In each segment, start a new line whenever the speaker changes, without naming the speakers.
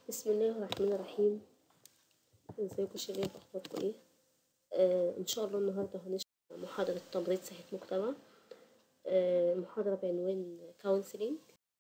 بسم الله الرحمن الرحيم ازيكم شباب اخباركم ايه آه ان شاء الله النهارده هنشرح محاضرة تمريض صحة مجتمع آه محاضرة بعنوان كونسلنج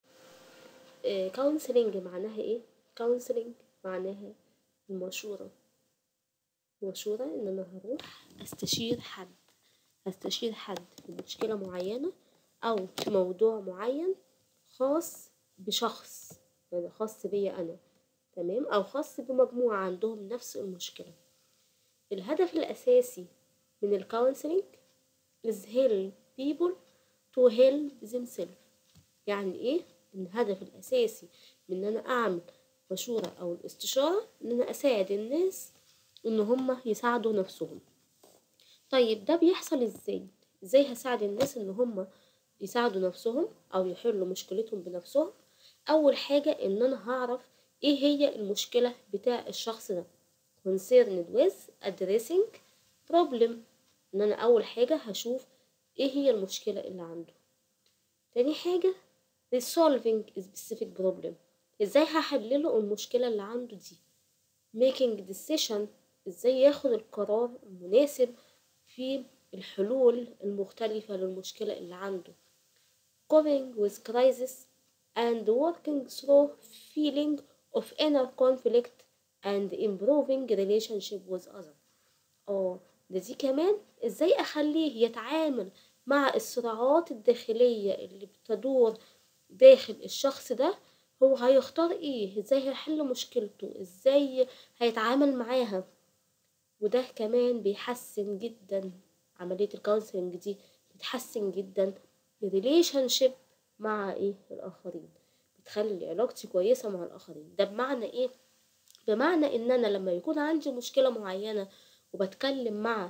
آه كونسلنج معناها ايه كونسلنج معناها المشورة المشورة ان انا هروح استشير حد استشير حد في مشكلة معينة او في موضوع معين خاص بشخص يعني خاص بيا انا تمام او خاص بمجموعة عندهم نفس المشكلة الهدف الاساسي من الكونسلنج is help people to help themselves يعني ايه الهدف الاساسي من ان انا اعمل مشورة او الاستشارة ان انا اساعد الناس ان هم يساعدوا نفسهم طيب ده بيحصل ازاي ازاي هساعد الناس ان هم يساعدوا نفسهم او يحلوا مشكلتهم بنفسهم اول حاجة ان انا هعرف ايه هي المشكلة بتاع الشخص ده concerned with addressing problem ان انا اول حاجة هشوف ايه هي المشكلة اللي عنده تاني حاجة resolving a specific problem ازاي هحلله المشكلة اللي عنده دي making decision ازاي ياخد القرار المناسب في الحلول المختلفة للمشكلة اللي عنده coping with crisis and working through feeling of inner conflict and improving relationship with others اه ده دي كمان ازاي اخليه يتعامل مع الصراعات الداخلية اللي بتدور داخل الشخص ده هو هيختار ايه ازاي هيحل مشكلته ازاي هيتعامل معاها وده كمان بيحسن جدا عملية الكونسلنج دي بتحسن جدا الريليشن شيب مع ايه الاخرين بتخلي علاقتي كويسة مع الاخرين ده بمعنى ايه بمعنى ان انا لما يكون عندي مشكلة معينة وبتكلم مع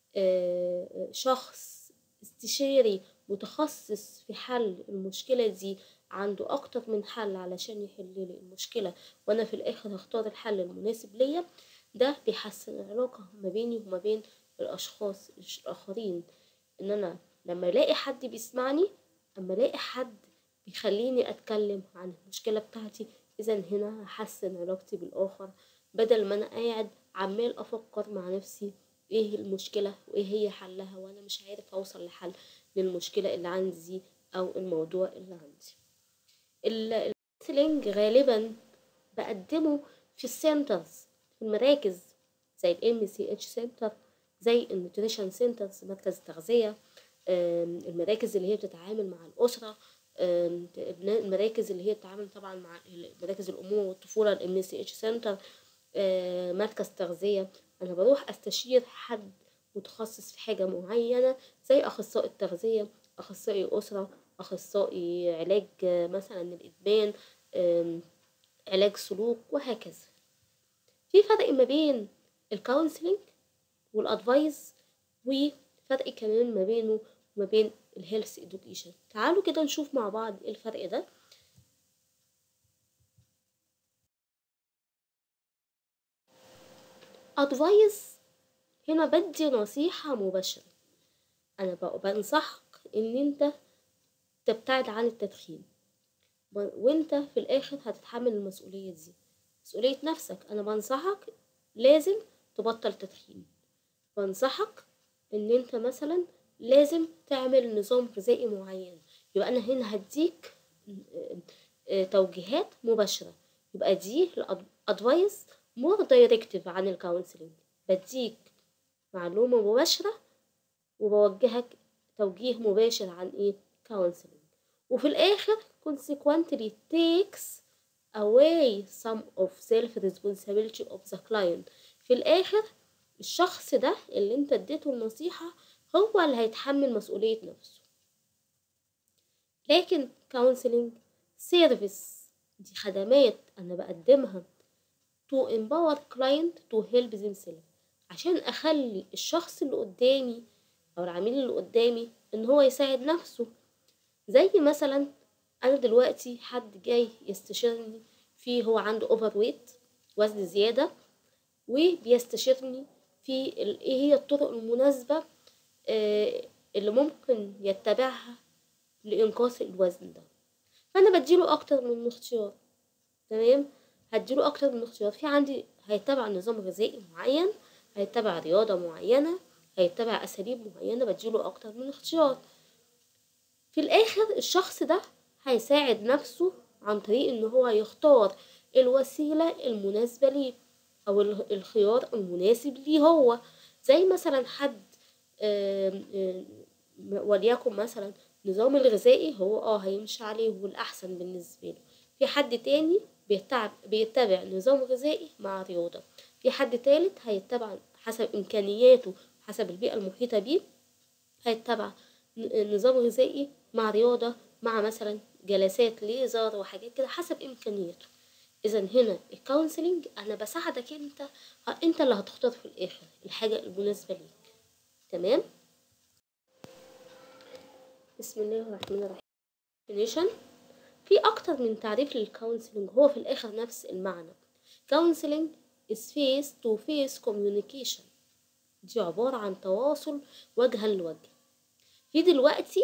شخص استشاري متخصص في حل المشكلة دي عنده اكتر من حل علشان يحل لي المشكلة وانا في الاخر هختار الحل المناسب ليا ده بيحسن العلاقة ما بيني وما بين الاشخاص الاخرين ان انا لما الاقي حد بيسمعني اما الاقي حد بيخليني اتكلم عن المشكلة بتاعتي اذا هنا هحسن علاقتي بالاخر بدل ما انا قاعد عمال افكر مع نفسي ايه المشكلة وايه هي حلها وانا مش عارف اوصل لحل للمشكلة اللي عندي دي او الموضوع اللي عندي الكونسلنج غالبا بقدمه في السنترز في المراكز زي الام سي اتش سنتر زي النيوتريشن سنترز مركز التغذية المراكز اللي هي بتتعامل مع الأسرة المراكز اللي هي بتتعامل طبعا مع مراكز الأمومة والطفولة الام سي اتش سنتر مركز تغذية أنا بروح أستشير حد متخصص في حاجة معينة زي أخصائي التغذية أخصائي أسرة أخصائي علاج مثلا الإدمان علاج سلوك وهكذا في فرق ما بين الكونسلنج والادفايس وفرق كمان ما بينه وما بين الهيلث education تعالوا كده نشوف مع بعض ايه الفرق ده ادفايس هنا بدي نصيحة مباشرة انا بنصحك ان انت تبتعد عن التدخين وانت في الاخر هتتحمل المسؤولية دي مسؤولية نفسك انا بنصحك لازم تبطل تدخين بنصحك ان انت مثلا لازم تعمل نظام غذائي معين يبقى انا هنا هديك توجيهات مباشرة يبقى دي الادفايس مور دايركتيف عن الكونسلنج بديك معلومة مباشرة وبوجهك توجيه مباشر عن ايه كونسلنج وفي الاخر consequently takes away some of self responsibility of the client في الاخر الشخص ده اللي انت اديته النصيحة هو اللي هيتحمل مسؤولية نفسه لكن counseling service دي خدمات انا بقدمها to empower client to help themselves عشان اخلي الشخص اللي قدامي او العميل اللي قدامي ان هو يساعد نفسه زي مثلا انا دلوقتي حد جاي يستشيرني في هو عنده اوفر ويت وزن زياده وبيستشيرني في ايه هي الطرق المناسبه اللي ممكن يتبعها لانقاص الوزن ده فانا بديله اكتر من اختيار تمام هديله اكتر من اختيار في عندي هيتبع نظام غذائي معين هيتبع رياضة معينة هيتبع اساليب معينة بديله اكتر من اختيار في الاخر الشخص ده هيساعد نفسه عن طريق ان هو يختار الوسيلة المناسبة ليه او الخيار المناسب ليه هو زي مثلا حد وليكن مثلا نظام الغذائي هو اه هيمشي عليه هو الأحسن بالنسبة له في حد تاني بيتبع, بيتبع نظام غذائي مع رياضة في حد تالت هيتبع حسب إمكانياته حسب البيئة المحيطة بيه هيتبع نظام غذائي مع رياضة مع مثلا جلسات ليزر وحاجات كده حسب إمكانياته إذا هنا الكونسلنج أنا بساعدك أنت أنت اللي هتختار في الآخر الحاجة المناسبة ليك تمام بسم الله الرحمن الرحيم definition في أكتر من تعريف للكونسلنج هو في الآخر نفس المعنى counseling is face to face communication دي عبارة عن تواصل وجها لوجه في دلوقتي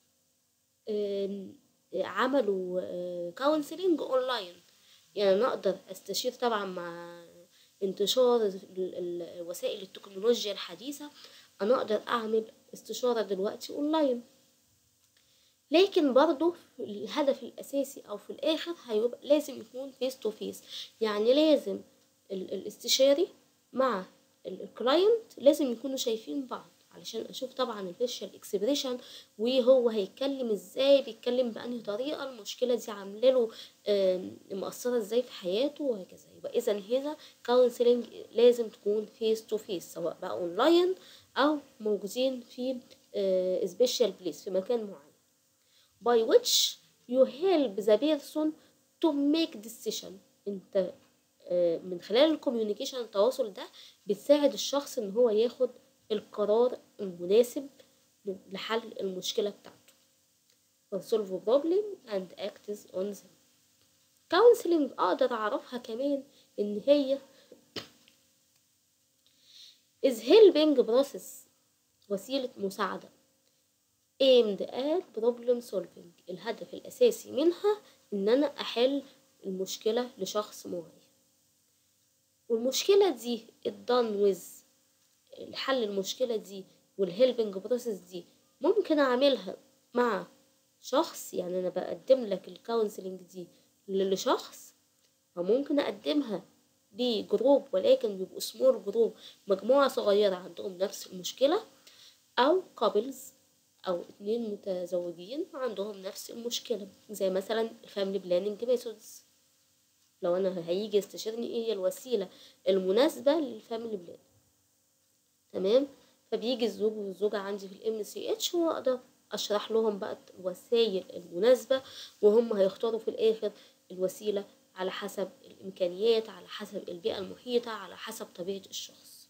عملوا كونسلنج اونلاين يعني انا اقدر استشير طبعا مع انتشار وسائل التكنولوجيا الحديثة انا اقدر اعمل استشارة دلوقتي اونلاين لكن برضه الهدف الاساسي او في الاخر هيبقى لازم يكون فيس تو فيس يعني لازم الاستشاري مع الكلاينت لازم يكونوا شايفين بعض علشان اشوف طبعا الفيشال اكسبريشن وهو هيتكلم ازاي بيتكلم بانهي طريقه المشكله دي عامله له مأثره ازاي في حياته وهكذا يبقى اذا هنا كونسلنج لازم تكون فيس تو فيس سواء بقى اونلاين او موجودين في سبيشال بليس في مكان معين by which you help the person to make decision انت من خلال الكوميونيكيشن التواصل ده بتساعد الشخص ان هو ياخد القرار المناسب لحل المشكلة بتاعته solve a problem and act on them counseling اقدر اعرفها كمان ان هي is helping process وسيلة مساعدة aimed at problem solving الهدف الأساسي منها إن أنا أحل المشكلة لشخص معين والمشكلة دي done with الحل المشكلة دي والهيلبنج بروسيس دي ممكن أعملها مع شخص يعني أنا بقدم لك الكونسلنج دي لشخص وممكن أقدمها لجروب ولكن بيبقوا سمول جروب مجموعة صغيرة عندهم نفس المشكلة أو كابلز أو اتنين متزوجين عندهم نفس المشكلة زي مثلا الفاميلي بلاننج ميثودز لو أنا هيجي يستشيرني ايه هي الوسيلة المناسبة للفاميلي بلان تمام فبيجي الزوج والزوجة عندي في الام سي اتش واقدر اشرح لهم بقى الوسائل المناسبة وهم هيختاروا في الاخر الوسيلة على حسب الامكانيات على حسب البيئة المحيطة على حسب طبيعة الشخص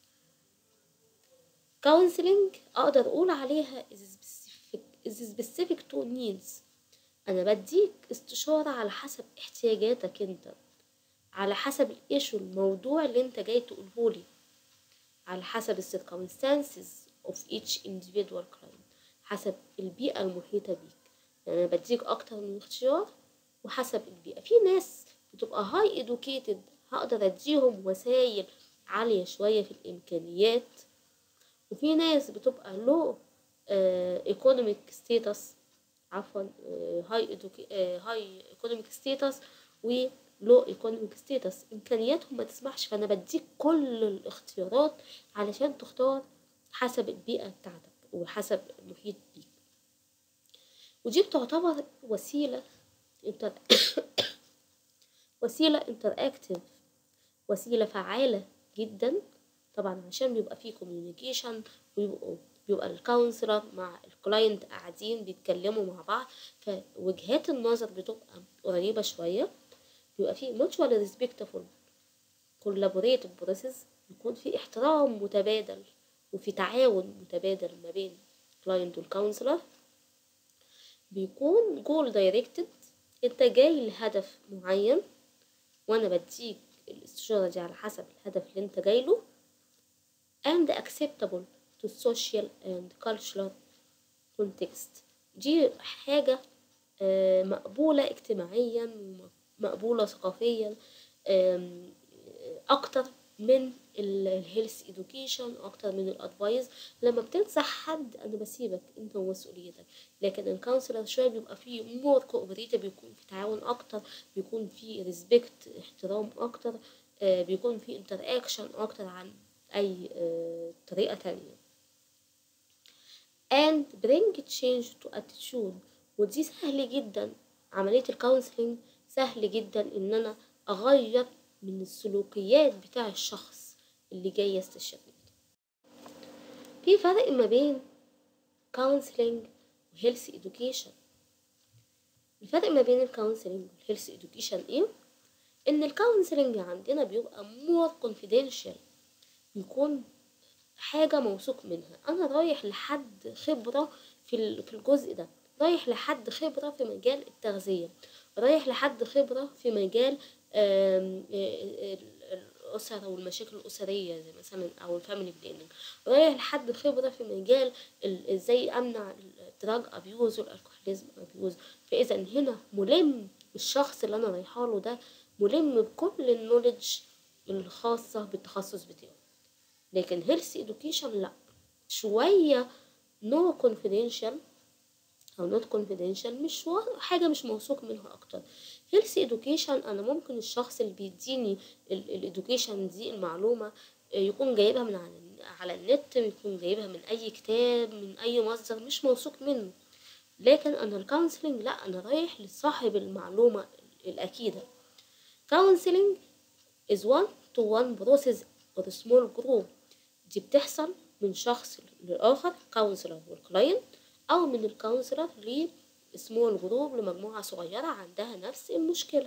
counseling اقدر اقول عليها is specific, is specific to needs انا بديك استشارة على حسب احتياجاتك انت على حسب الايشو الموضوع اللي انت جاي تقولهولي على حسب ال circumstances of each individual client حسب البيئة المحيطة بيك يعني أنا بديك أكتر من اختيار وحسب البيئة في ناس بتبقى high educated هقدر أديهم وسائل عالية شوية في الإمكانيات وفي ناس بتبقى low uh, economic status عفوا uh, high, educa- uh, high economic status و لو ايكونوميك ستيتس امكانياتهم ما تسمحش فانا بديك كل الاختيارات علشان تختار حسب البيئه بتاعتك وحسب المحيط بيك ودي بتعتبر وسيله انتر وسيله انتراكتيف وسيله فعاله جدا طبعا عشان بيبقى فيه كوميونيكيشن ويبقوا بيبقى الكونسلر مع الكلاينت قاعدين بيتكلموا مع بعض فوجهات النظر بتبقى قريبه شويه بيبقى فيه mutual respectful collaborative process يكون في احترام متبادل وفي تعاون متبادل ما بين client والكونسلر بيكون goal directed انت جاي لهدف معين وانا بديك الاستشارة دي على حسب الهدف اللي انت جاي له and acceptable to social and cultural context دي حاجة مقبولة اجتماعيا ومقبولة ثقافيا آم، اكتر من الهيلث education اكتر من الادفايس لما بتنصح حد انا بسيبك انت ومسؤوليتك لكن الكونسلر شويه بيبقى فيه مور كوبريتيف بيكون في تعاون اكتر بيكون في ريسبكت احترام اكتر آه، بيكون في انتر اكشن اكتر عن اي آه، طريقه تانية and bring change to attitude ودي سهل جدا عملية الكونسلنج سهل جدا ان انا اغير من السلوكيات بتاع الشخص اللي جاي يستشيرني في فرق ما بين counseling وهيلث education الفرق ما بين الكونسلنج والهيلث education ايه ان الكونسلنج عندنا بيبقى more confidential بيكون حاجة موثوق منها أنا رايح لحد خبرة في ال- في الجزء ده رايح لحد خبرة في مجال التغذية رايح لحد خبرة في مجال آم، آه، ال- الأسرة والمشاكل الأسرية زي مثلا أو الفاميلي بلاننج رايح لحد خبرة في مجال ال- ازاي أمنع الدراج أبيوز والألكوهوليزم أبيوز فإذا هنا ملم الشخص اللي أنا رايحة له ده ملم بكل النولج الخاصة بالتخصص بتاعه لكن هيلث education لا شوية نو confidential او نوت confidential مش وا- حاجة مش موثوق منها اكتر هيلث education انا ممكن الشخص اللي بيديني الادوكيشن دي المعلومة آه، يكون جايبها من على على النت يكون جايبها من اي كتاب من اي مصدر مش موثوق منه لكن انا الكونسلنج لا انا رايح لصاحب المعلومة الأكيدة counseling is one to one process or small group دي بتحصل من شخص لآخر كونسلر والكلاينت أو من الكونسلر لسمول جروب لمجموعة صغيرة عندها نفس المشكلة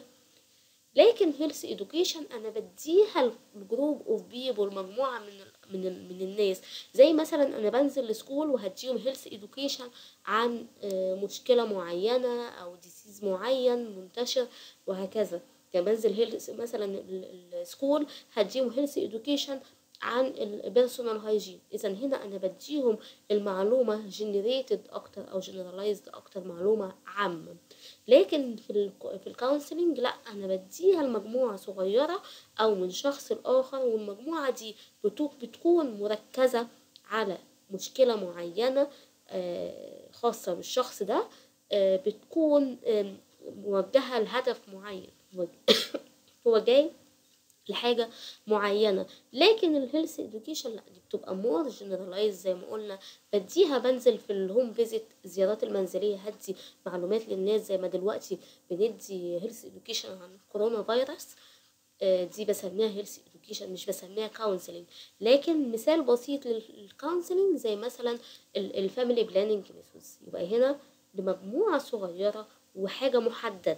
لكن هيلث education انا بديها الجروب اوف بيبول مجموعه من ال من ال من الناس زي مثلا انا بنزل لسكول وهديهم هيلث education عن آه، مشكله معينه او ديسيز معين منتشر وهكذا يعني بنزل هيلث مثلا ال- السكول هديهم هيلث education عن البيرسونال هايجين اذا هنا انا بديهم المعلومه جنريتد اكتر او جنرالايزد اكتر معلومه عامه لكن في ال في الكونسلنج لا انا بديها لمجموعه صغيره او من شخص لاخر والمجموعه دي بتو- بتكون مركزه على مشكله معينه آه، خاصه بالشخص ده آه، بتكون آم، موجهه لهدف معين هو- هو جاي لحاجة معينة لكن الهيلث education لا دي بتبقى مور جنرالايز زي ما قلنا بديها بنزل في الهوم فيزيت الزيارات المنزلية هدي معلومات للناس زي ما دلوقتي بندي هيلث education عن كورونا فيروس آه، دي بسميها هيلث education مش بسميها كونسلنج لكن مثال بسيط للكونسلنج زي مثلا الفاميلي بلاننج ميثودز يبقى هنا لمجموعة صغيرة وحاجة محددة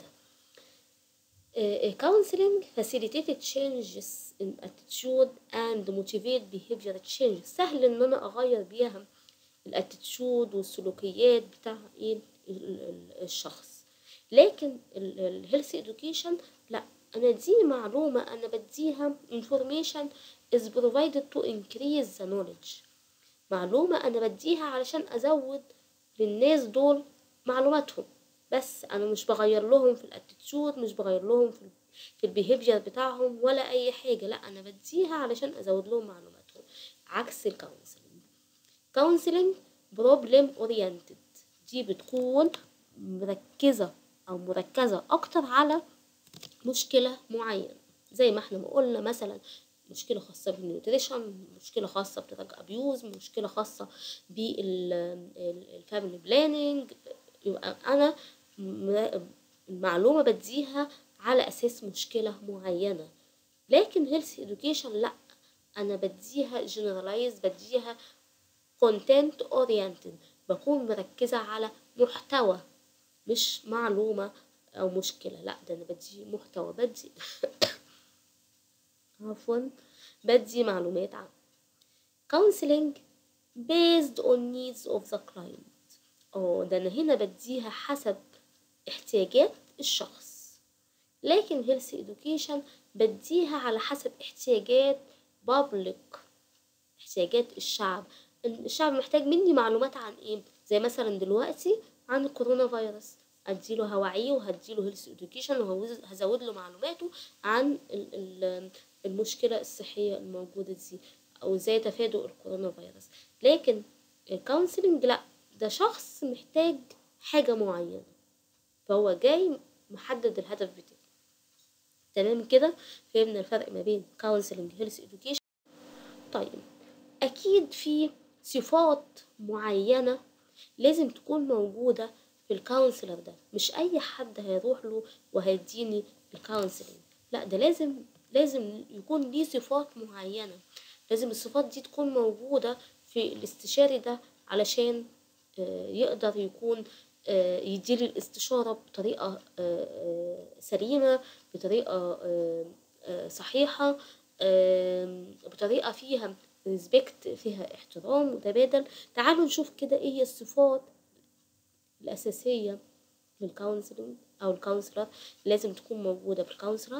Uh, counseling facilitated changes in attitude and motivate behavior change سهل ان انا اغير بيها الاتيتيود والسلوكيات بتاع ايه ال- ال- الشخص لكن الهيلث education لا انا دي معلومة انا بديها information is provided to increase the knowledge معلومة أنا بديها علشان أزود للناس دول معلوماتهم بس أنا مش بغير لهم في الاتيتيود مش بغير لهم في في البيهيفير بتاعهم ولا أي حاجة لا أنا بديها علشان أزود لهم معلوماتهم عكس الكونسلنج كونسلنج بروبلم اورينتد دي بتكون مركزة أو مركزة أكتر على مشكلة معينة زي ما احنا ما قلنا مثلا مشكلة خاصة بالنيوتريشن مشكلة خاصة بدراج أبيوز مشكلة خاصة بالفاميلي بلاننج يبقى أنا م- المعلومة بديها على أساس مشكلة معينة لكن هيلث education لأ أنا بديها generalize بديها content oriented بكون مركزة على محتوى مش معلومة أو مشكلة لأ ده أنا بدي محتوى بدي عفوا بدي معلومات عامة counseling based on needs of the client اه ده أنا هنا بديها حسب احتياجات الشخص لكن health education بديها على حسب احتياجات public احتياجات الشعب الشعب محتاج مني معلومات عن ايه زي مثلا دلوقتي عن الكورونا فيروس اديله هوعيه وهديله هيلث اديوكيشن وهزود له معلوماته عن المشكله الصحيه الموجوده دي او ازاي تفادوا الكورونا فيروس لكن الكونسلنج لا ده شخص محتاج حاجه معينه فهو جاي محدد الهدف بتاعه تمام كده فهمنا الفرق ما بين كونسلنج هيلث اديوكيشن طيب اكيد في صفات معينه لازم تكون موجوده في الكونسلر ده مش اي حد هيروح له وهيديني الكونسلنج لا ده لازم لازم يكون ليه صفات معينه لازم الصفات دي تكون موجوده في الاستشاري ده علشان يقدر يكون يديلي الاستشارة بطريقة سليمة بطريقة صحيحة بطريقة فيها ريسبكت فيها احترام متبادل تعالوا نشوف كده ايه هي الصفات الأساسية للكونسلنج أو الكونسلر لازم تكون موجودة في الكونسلر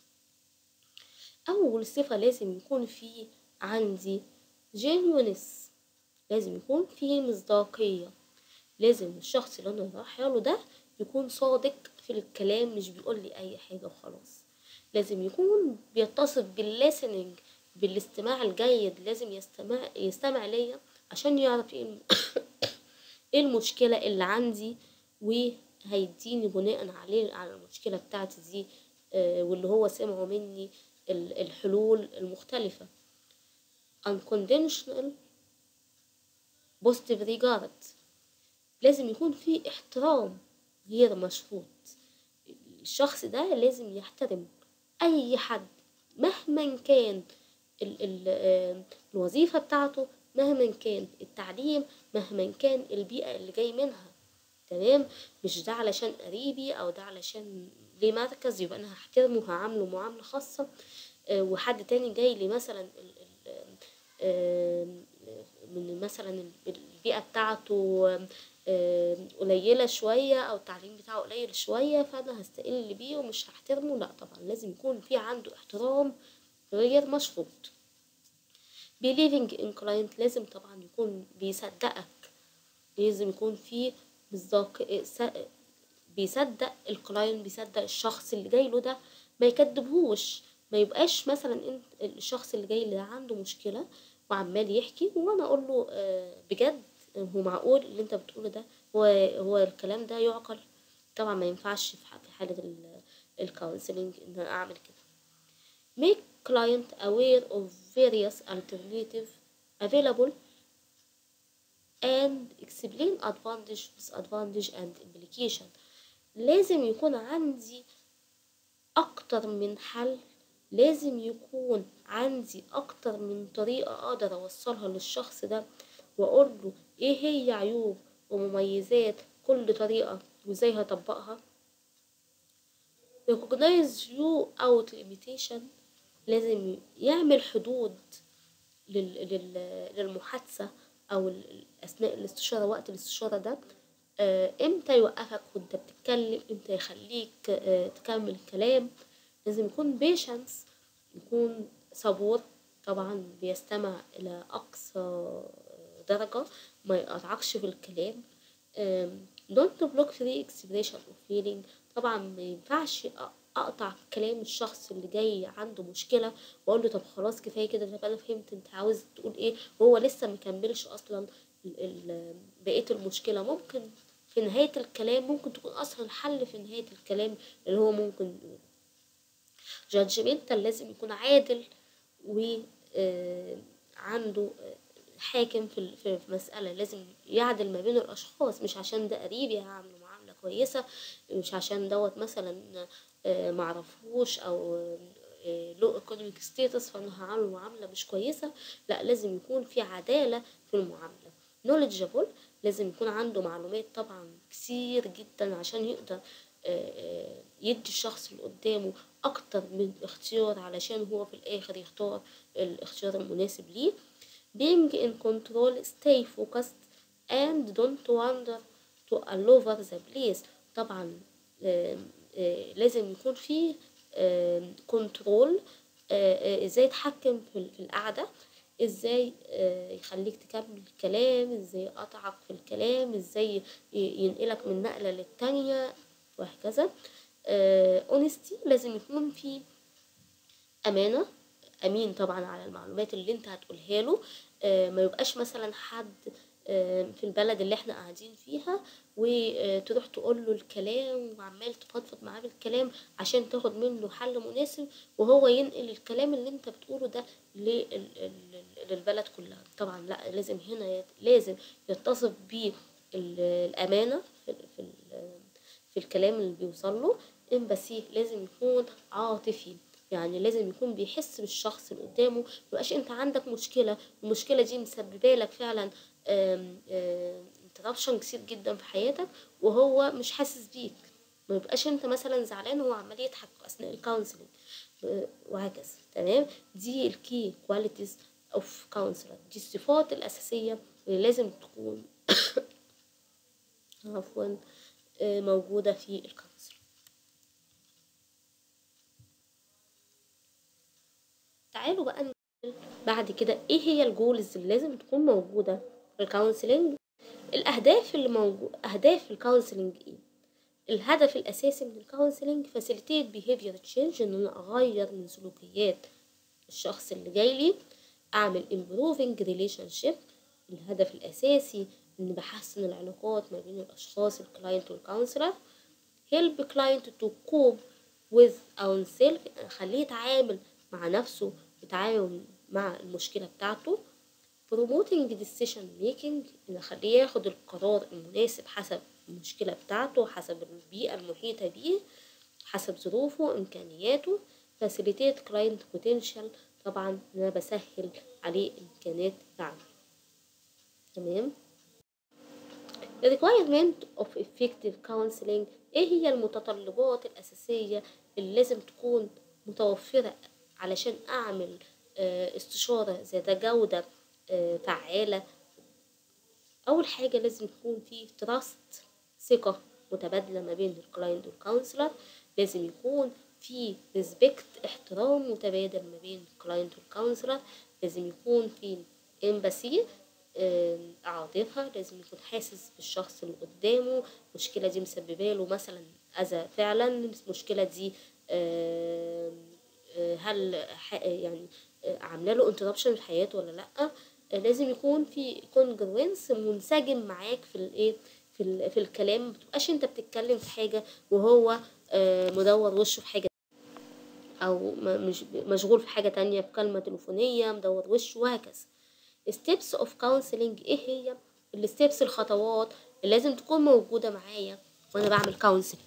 أول صفة لازم يكون في عندي جينيونس لازم يكون في مصداقية لازم الشخص اللي انا رايحه له ده يكون صادق في الكلام مش بيقول لي اي حاجه وخلاص لازم يكون بيتصف بالليسننج بالاستماع الجيد لازم يستمع يستمع ليا عشان يعرف ايه ايه المشكله اللي عندي وهيديني بناء عليه على المشكله بتاعتي دي آه واللي هو سمعه مني الحلول المختلفه unconditional positive regard لازم يكون في احترام غير مشروط الشخص ده لازم يحترم اي حد مهما كان ال ال الوظيفة بتاعته مهما كان التعليم مهما كان البيئة اللي جاي منها تمام مش ده علشان قريبي او ده علشان ليه مركز يبقى انا هحترمه وهعامله معاملة خاصة أه وحد تاني جاي لي مثلا ال ال من مثلا البيئة بتاعته قليلة شوية أو التعليم بتاعه قليل شوية فأنا هستقل بيه ومش هحترمه لأ طبعا لازم يكون في عنده احترام غير مشروط believing in client لازم طبعا يكون بيصدقك لازم يكون في مصداق بيصدق الكلاينت بيصدق الشخص اللي جاي له ده ما يكدبهوش ما يبقاش مثلا انت الشخص اللي جاي اللي عنده مشكله وعمال يحكي وانا اقول له بجد هو معقول اللي انت بتقوله ده هو هو الكلام ده يعقل طبعا ما ينفعش في حالة الكونسلنج ان انا اعمل كده make client aware of various alternative available and explain advantage disadvantage and implication لازم يكون عندي اكتر من حل لازم يكون عندي اكتر من طريقة اقدر اوصلها للشخص ده واقول له ايه هي عيوب ومميزات كل طريقة وازاي هطبقها recognize you out limitation لازم يعمل حدود لل... لل... للمحادثة او اثناء الاستشارة وقت الاستشارة ده آه امتى يوقفك وانت بتتكلم امتى يخليك آه تكمل الكلام لازم يكون بيشنس يكون صبور طبعا بيستمع الى اقصى درجة ما يقطعكش في الكلام don't block free expression of feeling طبعا ما ينفعش اقطع كلام الشخص اللي جاي عنده مشكلة واقول له طب خلاص كفاية كده طب انا فهمت انت عاوز تقول ايه وهو لسه مكملش اصلا بقية المشكلة ممكن في نهاية الكلام ممكن تكون اصلا الحل في نهاية الكلام اللي هو ممكن جادجمنتال لازم يكون عادل وعنده حاكم في في مسألة لازم يعدل ما بين الأشخاص مش عشان ده قريبي هعمله معاملة كويسة مش عشان دوت مثلا معرفوش أو له ايكونوميك ستيتس فأنا هعمله معاملة مش كويسة لا لازم يكون في عدالة في المعاملة knowledgeable لازم يكون عنده معلومات طبعا كتير جدا عشان يقدر يدي الشخص اللي قدامه أكتر من اختيار علشان هو في الآخر يختار الاختيار المناسب ليه being in control stay focused and don't wander to all over the place طبعا لازم يكون فيه كنترول ازاي اتحكم في القعدة ازاي آه، يخليك تكمل الكلام ازاي يقطعك في الكلام ازاي ي- ينقلك من نقلة للتانية وهكذا اونستي لازم يكون في امانه امين طبعا على المعلومات اللي انت هتقولها له آه، ما يبقاش مثلا حد آه، في البلد اللي احنا قاعدين فيها وتروح تقول له الكلام وعمال تفضفض معاه بالكلام عشان تاخد منه حل مناسب وهو ينقل الكلام اللي انت بتقوله ده لل- ال- للبلد كلها طبعا لا لازم هنا يت- لازم يتصف بالامانه في في ال- في الكلام اللي بيوصل له امباسي لازم يكون عاطفي يعني لازم يكون بيحس بالشخص اللي قدامه ميبقاش انت عندك مشكله المشكله دي مسببه لك فعلا انترابشن كتير جدا في حياتك وهو مش حاسس بيك ما يبقاش انت مثلا زعلان وهو عمال يضحك اثناء الكونسلنج وهكذا تمام دي الكي كواليتيز اوف كونسلر دي الصفات الاساسيه اللي لازم تكون عفوا آه، موجوده في الكونسلر تعالوا بقى نقول بعد كده ايه هي الجولز اللي لازم تكون موجوده في الكونسلنج الاهداف اللي موجود اهداف الكونسلنج ايه الهدف الاساسي من الكونسلنج فاسيليتيت بيهيفير تشينج ان انا اغير من سلوكيات الشخص اللي جاي لي اعمل improving relationship الهدف الاساسي ان بحسن العلاقات ما بين الاشخاص الكلاينت والكونسلر help client to cope with ourself خليه يتعامل مع نفسه يتعامل مع المشكلة بتاعته promoting decision making ان اخليه ياخد القرار المناسب حسب المشكلة بتاعته حسب البيئة المحيطة بيه حسب ظروفه امكانياته facilitate client potential طبعا ان انا بسهل عليه امكانيات العمل تمام The requirement of effective counseling ايه هي المتطلبات الأساسية اللي لازم تكون متوفرة علشان أعمل آه، استشارة ذات جودة آه، فعالة أول حاجة لازم يكون في تراست ثقة متبادلة ما بين الكلاينت والكونسلر لازم يكون في ريسبكت احترام متبادل ما بين الكلاينت والكونسلر لازم يكون في امباسي عاطفة لازم يكون حاسس بالشخص اللي قدامه المشكلة دي مسببة له مثلا أذى فعلا المشكلة دي آم، آه، هل ح- يعني آه، عامله له انتربشن في حياته ولا لا آه، لازم يكون في كونجروينس منسجم معاك في الايه في ال- في الكلام متبقاش انت بتتكلم في حاجه وهو آه، مدور وشه في حاجه او م- مش مشغول في حاجه تانية في كلمه تليفونيه مدور وشه وهكذا steps of counseling ايه هي الستبس الخطوات اللي لازم تكون موجوده معايا وانا بعمل كونسلنج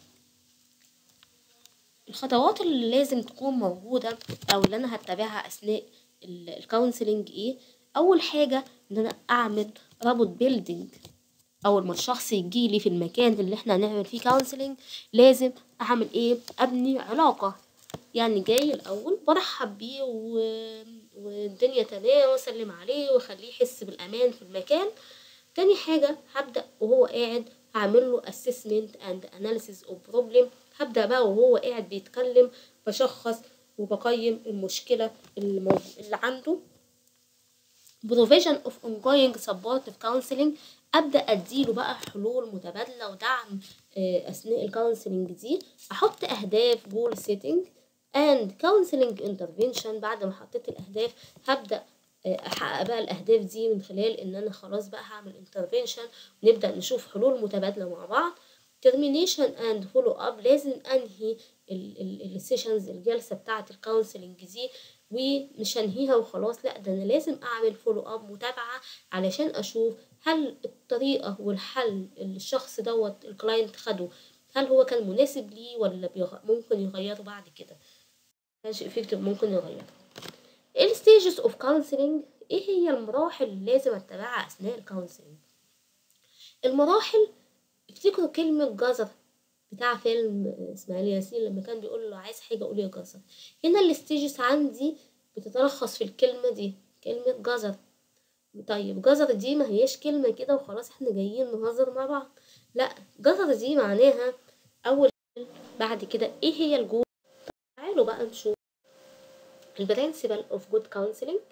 الخطوات اللي لازم تكون موجودة أو اللي أنا هتبعها أثناء الكونسلنج إيه أول حاجة إن أنا أعمل رابط بيلدينج أول ما الشخص يجيلي في المكان اللي إحنا هنعمل فيه كونسلنج لازم أعمل إيه أبني علاقة يعني جاي الأول برحب بيه و... والدنيا تمام وأسلم عليه وأخليه يحس بالأمان في المكان تاني حاجة هبدأ وهو قاعد هعمل له assessment and analysis of problem هبدأ بقى وهو قاعد بيتكلم بشخص وبقيم المشكلة اللي, موجود اللي عنده provision of ongoing supportive counseling ابدا اديله بقى حلول متبادله ودعم آه، اثناء الكونسلنج دي احط اهداف جول سيتنج اند كونسلنج انترفنشن بعد ما حطيت الاهداف هبدا آه، احقق بقى الاهداف دي من خلال ان انا خلاص بقى هعمل انترفنشن ونبدا نشوف حلول متبادله مع بعض termination and follow up لازم انهي السيشنز الجلسه بتاعه الكونسلنج دي ومش هنهيها وخلاص لا ده انا لازم اعمل فولو اب متابعه علشان اشوف هل الطريقه والحل اللي الشخص دوت الكلاينت خده هل هو كان مناسب ليه ولا بيغ... ممكن يغيره بعد كده كانش افكتيف ممكن يغيره ايه الستيجز اوف كونسلنج ايه هي المراحل اللي لازم اتبعها اثناء الكونسلنج المراحل افتكروا كلمة جزر بتاع فيلم اسماعيل ياسين لما كان بيقول له عايز حاجة قول يا جزر هنا الستيجز عندي بتتلخص في الكلمة دي كلمة جزر طيب جزر دي ما هياش كلمة كده وخلاص احنا جايين نهزر مع بعض لا جزر دي معناها أول بعد كده ايه هي الجول تعالوا بقى نشوف البرنسبل اوف جود كونسلنج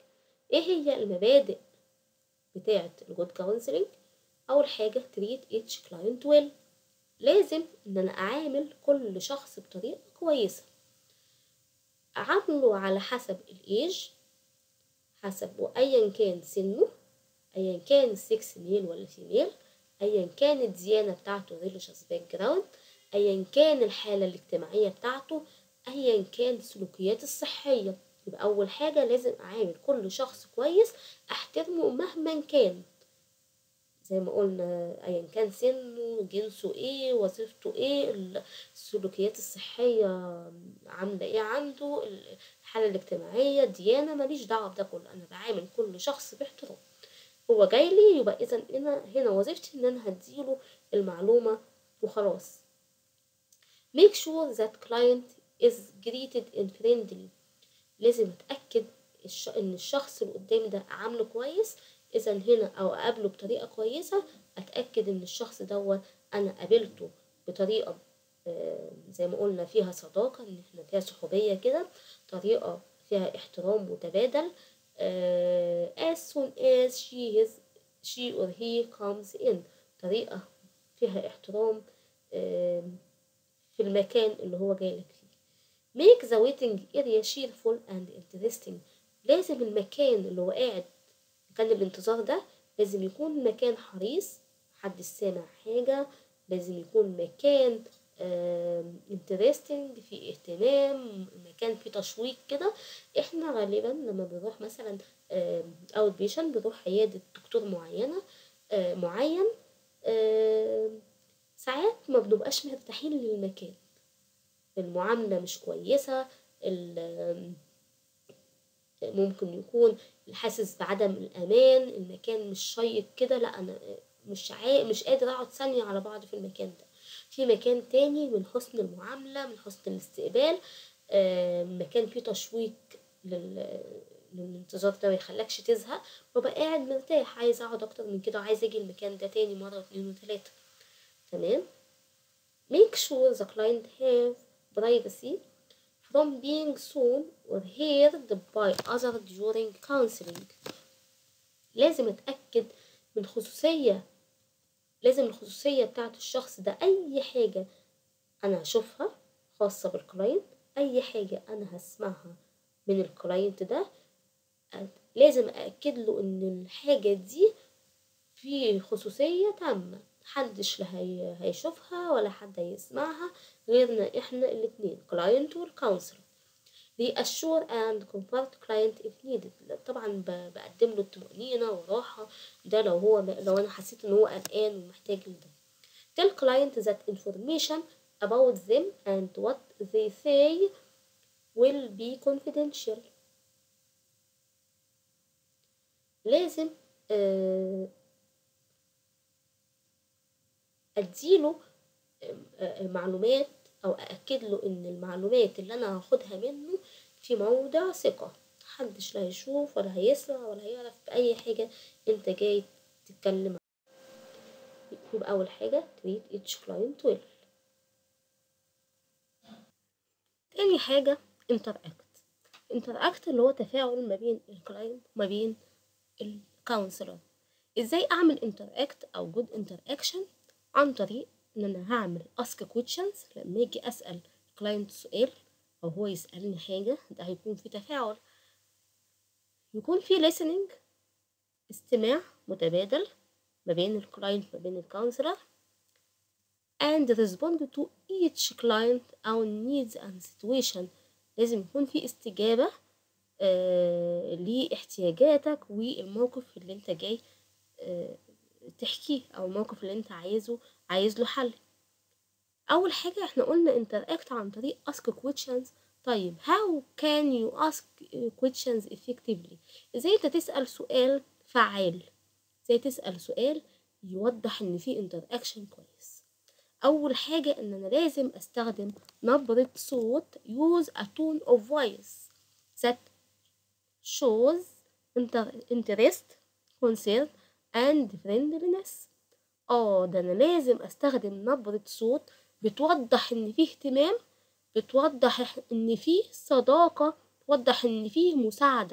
ايه هي المبادئ بتاعة الجود كونسلنج اول حاجة treat each client well لازم ان انا اعامل كل شخص بطريقة كويسة اعامله على حسب الايج حسب وايا كان سنه ايا كان السكس ميل ولا فيميل ايا كان الديانة بتاعته religious background ايا كان الحالة الاجتماعية بتاعته ايا كان السلوكيات الصحية يبقى اول حاجة لازم اعامل كل شخص كويس احترمه مهما كان زي ما قلنا ايا كان سنه جنسه ايه وظيفته ايه السلوكيات الصحية عاملة ايه عنده الحالة الاجتماعية الديانة ماليش دعوة بده كله انا بعامل كل شخص باحترام هو جاي لي يبقى اذا هنا هنا وظيفتي ان انا هديله المعلومة وخلاص make sure that client is greeted in friendly لازم اتاكد الش... ان الشخص اللي قدامي ده عامله كويس اذا هنا او اقابله بطريقه كويسه اتاكد ان الشخص دوت انا قابلته بطريقه زي ما قلنا فيها صداقه ان احنا فيها صحوبيه كده طريقه فيها احترام متبادل as soon as she is she or he comes in طريقه فيها احترام في المكان اللي هو جايلك فيه make the waiting area cheerful and interesting لازم المكان اللي هو قاعد مكان الانتظار ده لازم يكون مكان حريص محدش سامع حاجة لازم يكون مكان انترستنج فيه اهتمام مكان فيه تشويق كده احنا غالبا لما بنروح مثلا اوت بيشن بنروح عيادة دكتور معينة معين ساعات ما بنبقاش مرتاحين للمكان المعاملة مش كويسة ممكن يكون حاسس بعدم الأمان المكان مش شيق كده لا أنا مش عا... مش قادر أقعد ثانية على بعض في المكان ده في مكان تاني من حسن المعاملة من حسن الاستقبال آه مكان فيه تشويق لل... للانتظار ده ميخلكش تزهق وابقى قاعد مرتاح عايز اقعد اكتر من كده وعايز اجي المكان ده تاني مرة واتنين وتلاتة تمام make sure the client have privacy from being seen or heard by other during counseling لازم اتأكد من خصوصية لازم الخصوصية بتاعت الشخص ده أي حاجة أنا هشوفها خاصة بالكلاينت أي حاجة أنا هسمعها من الكلاينت ده لازم أأكد له إن الحاجة دي في خصوصية تامة محدش لا هي هيشوفها ولا حد هيسمعها غيرنا احنا الاتنين client والكونسلر reassure and comfort client if needed طبعا بقدم له الطمأنينة وراحة ده لو هو لو انا حسيت ان هو قلقان ومحتاج لده tell client that information about them and what they say will be confidential لازم آه اديله معلومات او ااكد له ان المعلومات اللي انا هاخدها منه في موضع ثقة محدش لا هيشوف ولا هيسمع ولا هيعرف بأي حاجة انت جاي تتكلم يبقى اول حاجة treat each client well تاني حاجة interact interact اللي هو تفاعل ما بين الكلاينت وما بين الكونسلر ازاي اعمل interact او good interaction عن طريق ان انا هعمل ask questions لما اجي اسال كلاينت سؤال او هو يسالني حاجه ده هيكون في تفاعل يكون في listening استماع متبادل ما بين الكلاينت ما بين الكونسلر and respond to each client our needs and situation لازم يكون في استجابة آه لاحتياجاتك والموقف اللي انت جاي آه تحكيه او الموقف اللي انت عايزه عايز له حل اول حاجة احنا قلنا interact عن طريق ask questions طيب how can you ask questions effectively ازاي انت تسأل سؤال فعال ازاي تسأل سؤال يوضح ان في interaction كويس اول حاجة ان انا لازم استخدم نبرة صوت use a tone of voice that shows interest concern and friendliness اه ده انا لازم استخدم نبرة صوت بتوضح ان فيه اهتمام بتوضح ان فيه صداقة توضح ان فيه مساعدة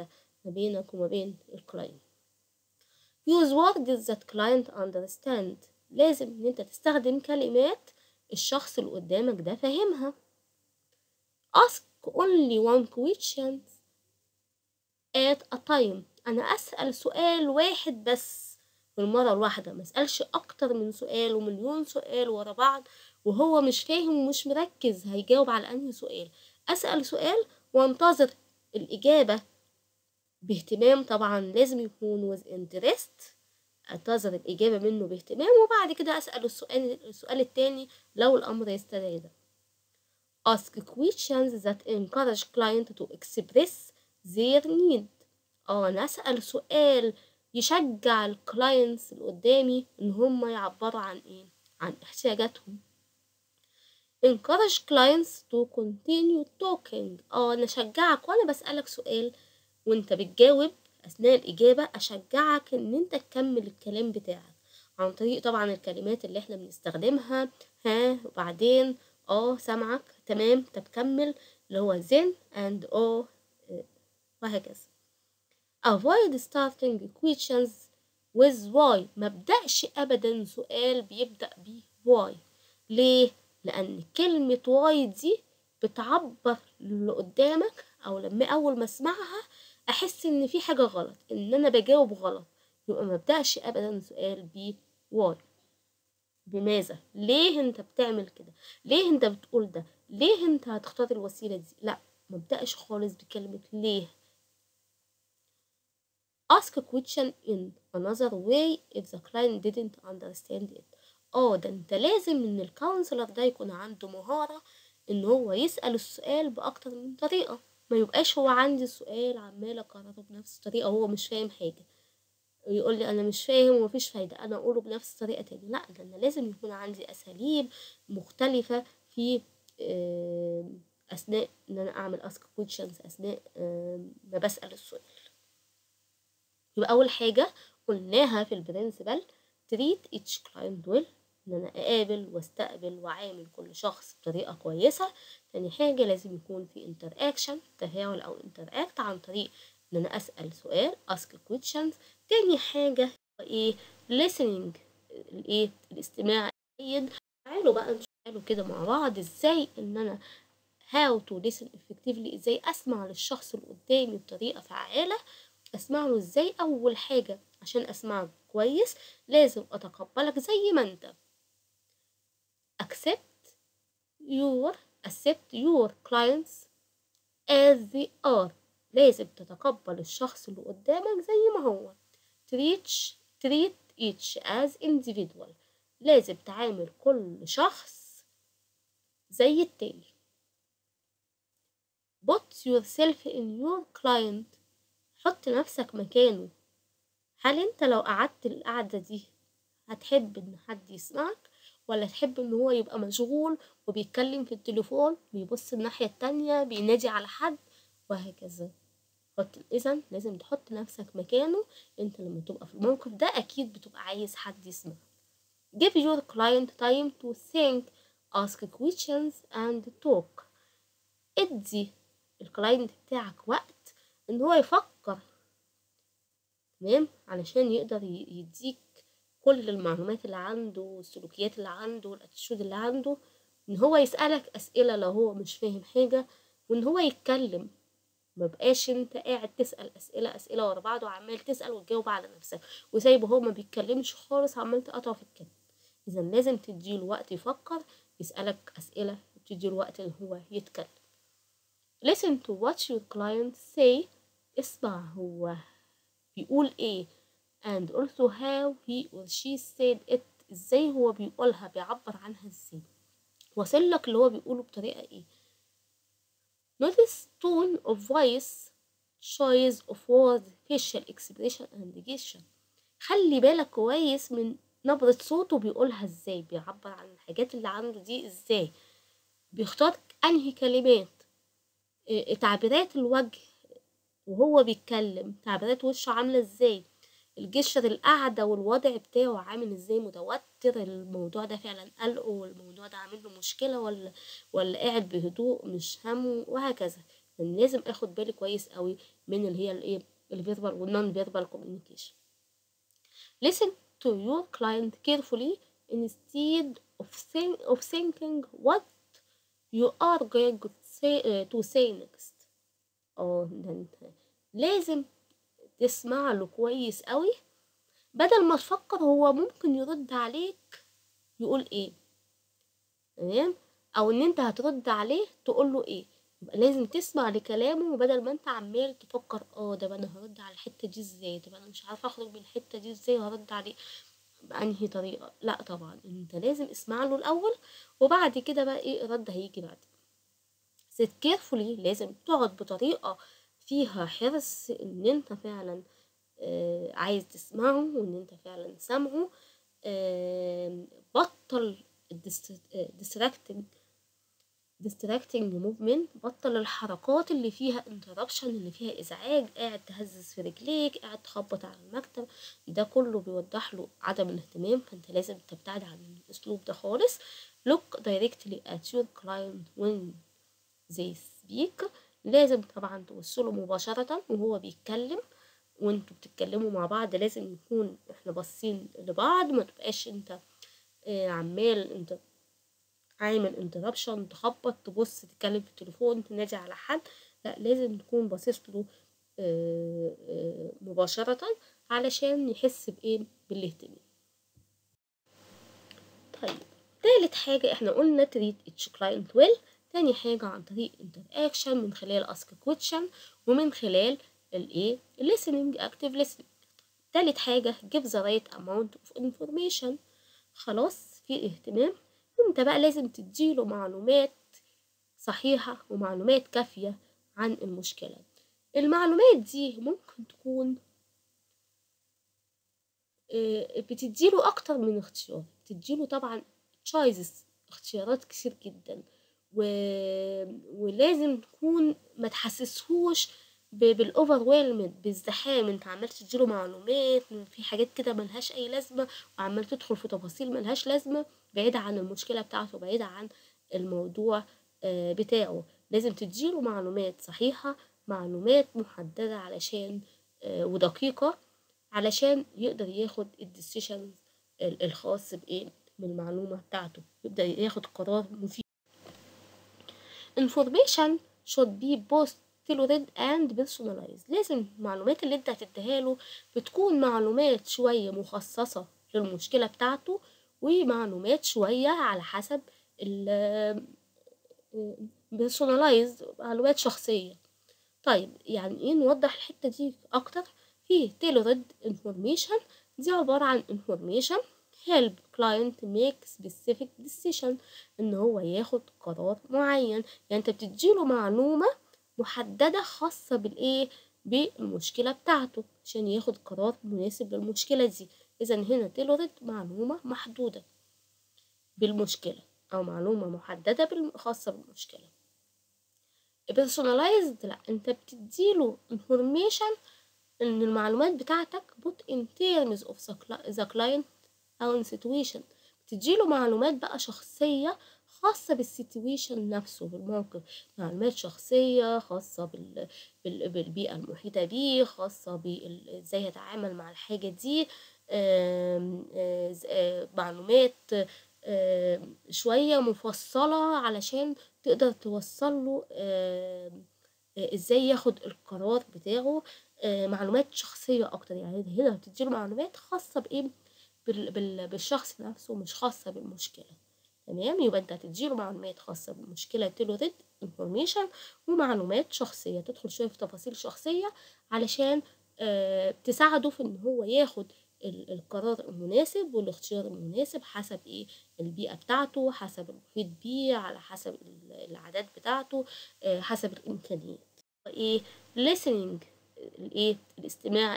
ما بينك وما بين الكلاينت use words that client understand لازم ان انت تستخدم كلمات الشخص اللي قدامك ده فاهمها ask only one question at a time انا اسأل سؤال واحد بس بالمرة الواحدة ما اسألش اكتر من سؤال ومليون سؤال ورا بعض وهو مش فاهم ومش مركز هيجاوب على انهي سؤال اسأل سؤال وانتظر الاجابة باهتمام طبعا لازم يكون with interest انتظر الإجابة منه باهتمام وبعد كده أسأل السؤال السؤال التاني لو الأمر يستدعي ده. Ask questions that encourage client to express their need. اه أنا أسأل سؤال يشجع الكلاينتس اللي قدامي إن هم يعبروا عن إيه؟ عن احتياجاتهم. encourage clients to continue talking. اه أنا أشجعك وأنا بسألك سؤال وأنت بتجاوب أثناء الإجابة أشجعك إن أنت تكمل الكلام بتاعك عن طريق طبعا الكلمات اللي احنا بنستخدمها ها وبعدين اه سامعك تمام طب كمل اللي هو then and oh وهكذا avoid starting questions with why ما بدأش أبدا سؤال بيبدأ بيه why ليه؟ لأن كلمة why دي بتعبر اللي قدامك أو لما أول ما أسمعها احس ان في حاجه غلط ان انا بجاوب غلط يبقى ما ابداش ابدا سؤال ب واي بماذا ليه انت بتعمل كده ليه انت بتقول ده ليه انت هتختار الوسيله دي لا ما ابداش خالص بكلمه ليه ask a question in another way if the client didn't understand it اه ده انت لازم ان الكونسلر ده يكون عنده مهاره ان هو يسال السؤال باكتر من طريقه ما يبقاش هو عندي السؤال عمال اكرره بنفس الطريقه وهو مش فاهم حاجه يقول لي انا مش فاهم ومفيش فايده انا اقوله بنفس الطريقه تاني لا ده انا لازم يكون عندي اساليب مختلفه في اثناء ان انا اعمل اسك كويشنز اثناء ما بسال السؤال يبقى اول حاجه قلناها في البرنسبل treat each client well ان انا اقابل واستقبل واعامل كل شخص بطريقه كويسه تاني حاجه لازم يكون في انتر اكشن تفاعل او انتر اكت عن طريق ان انا اسال سؤال ask questions تاني حاجه ايه listening الايه الاستماع الجيد تعالوا بقى نشوفوا كده مع بعض ازاي ان انا how to listen effectively ازاي اسمع للشخص اللي قدامي بطريقه فعاله اسمع له ازاي اول حاجه عشان اسمعك كويس لازم اتقبلك زي ما انت accept your accept your clients as they are لازم تتقبل الشخص اللي قدامك زي ما هو treat treat each as individual لازم تعامل كل شخص زي التاني put yourself in your client حط نفسك مكانه هل انت لو قعدت القعدة دي هتحب ان حد يسمعك ولا تحب ان هو يبقى مشغول وبيتكلم في التليفون بيبص الناحية التانية بينادي على حد وهكذا حط اذا لازم تحط نفسك مكانه انت لما تبقى في الموقف ده اكيد بتبقى عايز حد يسمع give your client time to think ask questions and talk ادي الكلاينت بتاعك وقت ان هو يفكر تمام علشان يقدر يديك كل المعلومات اللي عنده والسلوكيات اللي عنده والاتيتيود اللي عنده ان هو يسألك اسئلة لو هو مش فاهم حاجة وان هو يتكلم ما بقاش انت قاعد تسأل اسئلة اسئلة ورا بعض وعمال تسأل وتجاوب على نفسك وسايبه هو ما بيتكلمش خالص عمال تقطع في الكلام اذا لازم تديله وقت يفكر يسألك اسئلة وتديله وقت ان هو يتكلم listen to what your client say اسمع هو بيقول ايه and also how he or she said it ازاي هو بيقولها بيعبر عنها ازاي واصل لك اللي هو بيقوله بطريقة ايه notice tone of voice choice of words facial expression and gesture خلي بالك كويس من نبرة صوته بيقولها ازاي بيعبر عن الحاجات اللي عنده دي ازاي بيختار انهي كلمات إيه تعبيرات الوجه وهو بيتكلم تعبيرات وشه عاملة ازاي الجشر القعدة والوضع بتاعه عامل ازاي متوتر الموضوع ده فعلا قلقه والموضوع ده عامل له مشكلة ولا ولا قاعد بهدوء مش همه وهكذا يعني لازم اخد بالي كويس قوي من اللي هي الايه الفيربال والنون فيربال كوميونيكيشن listen to your client carefully instead of think, of thinking what you are going to say, uh, to say next اه ده انت لازم تسمع له كويس قوي بدل ما تفكر هو ممكن يرد عليك يقول ايه تمام او ان انت هترد عليه تقول له ايه يبقى لازم تسمع لكلامه بدل ما انت عمال تفكر اه ده انا هرد على الحته دي ازاي طب انا مش عارفه اخرج من الحته دي ازاي هرد عليه بأنهي طريقه لا طبعا انت لازم اسمع له الاول وبعد كده بقى ايه الرد هيجي بعد sit carefully لازم تقعد بطريقه فيها حرص ان انت فعلا آه عايز تسمعه وان انت فعلا سامعه آه بطل distracting distracting movement بطل الحركات اللي فيها interruption اللي فيها ازعاج قاعد تهزز في رجليك قاعد تخبط على المكتب ده كله بيوضح له عدم الاهتمام فانت لازم تبتعد عن الاسلوب ده خالص look directly at your client when they speak لازم طبعا توصله مباشرة وهو بيتكلم وانتوا بتتكلموا مع بعض لازم يكون احنا باصين لبعض ما تبقاش انت آه عمال انت عامل انتربشن تخبط تبص تتكلم في التليفون تنادي على حد لا لازم تكون باصص له آه آه مباشرة علشان يحس بايه بالاهتمام طيب تالت حاجة احنا قلنا treat each client well تاني حاجة عن طريق interaction من خلال ask question ومن خلال الايه listening active listening تالت حاجة give the right amount of information خلاص في اهتمام انت بقى لازم تديله معلومات صحيحة ومعلومات كافية عن المشكلة المعلومات دي ممكن تكون بتديله أكتر من اختيار بتديله طبعا choices اختيارات كتير جدا و... ولازم تكون ما تحسسهوش بالاوفر ويلمد بالزحام انت عمال تديله معلومات في حاجات كده ملهاش اي لازمه وعمال تدخل في تفاصيل ملهاش لازمه بعيدة عن المشكلة بتاعته بعيدة عن الموضوع بتاعه لازم تديله معلومات صحيحة معلومات محددة علشان ودقيقة علشان يقدر ياخد الديسيشن الخاص بإيه بالمعلومة بتاعته يبدأ ياخد قرار مفيد information should be both tailored and personalized لازم المعلومات اللي انت هتديها له بتكون معلومات شوية مخصصة للمشكلة بتاعته ومعلومات شوية على حسب ال personalized معلومات شخصية طيب يعني ايه نوضح الحتة دي اكتر في tailored information دي عبارة عن information help client make specific decision ان هو ياخد قرار معين يعني انت بتديله معلومة محددة خاصة بالايه بالمشكلة بتاعته عشان ياخد قرار مناسب للمشكلة دي اذا هنا تيلورد معلومة محدودة بالمشكلة او معلومة محددة خاصة بالمشكلة personalized لا انت بتديله information ان المعلومات بتاعتك put in terms of the client او situation بتديله معلومات بقى شخصية خاصة بالسيتويشن نفسه بالموقف معلومات شخصية خاصة بال... بال... بالبيئة المحيطة بيه خاصة بازاي يتعامل مع الحاجة دي آم آم معلومات آم شوية مفصلة علشان تقدر توصل له ازاي ياخد القرار بتاعه معلومات شخصية اكتر يعني هنا بتديله معلومات خاصة بايه بال... بال... بالشخص نفسه مش خاصة بالمشكلة تمام يبقى انت هتديله معلومات خاصة بالمشكلة تيلوريد انفورميشن ومعلومات شخصية تدخل شوية في تفاصيل شخصية علشان آه تساعده في ان هو ياخد القرار المناسب والاختيار المناسب حسب ايه البيئة بتاعته حسب المحيط بيه على حسب العادات بتاعته آه حسب الامكانيات ايه listening الايه الاستماع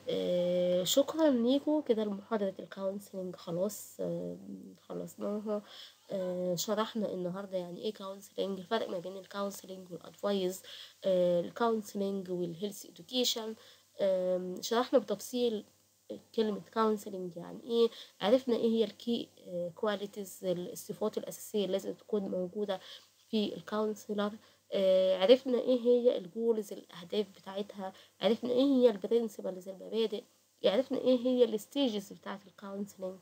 آه، شكرا ليكم كده المحاضرة الكونسلنج خلاص آه، خلصناها آه، شرحنا النهارده يعني ايه كونسلنج الفرق ما بين الكونسلنج والادفايز الكونسلنج والهيلث اديوكيشن شرحنا بتفصيل كلمة كونسلنج يعني ايه عرفنا ايه هي الكي كواليتيز الصفات الأساسية اللي لازم تكون موجودة في الكونسلر عرفنا ايه هي الجولز الأهداف بتاعتها عرفنا ايه هي البرنسبلز المبادئ عرفنا ايه هي الستيجز بتاعت الكونسلنج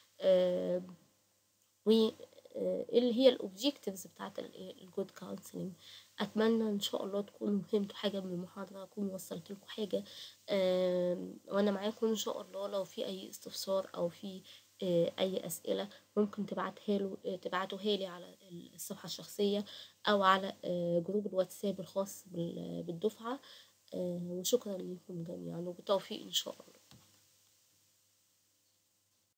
و اللي هي الاوبجيكتيفز بتاعت الجود كونسلنج اتمنى ان شاء الله تكونوا فهمتوا حاجه من المحاضره اكون وصلت لكم حاجه وانا معاكم ان شاء الله لو في اي استفسار او في اي اسئله ممكن تبعتها له تبعتوها لي على الصفحه الشخصيه او على جروب الواتساب الخاص بالدفعه وشكرا لكم جميعا وبالتوفيق ان شاء الله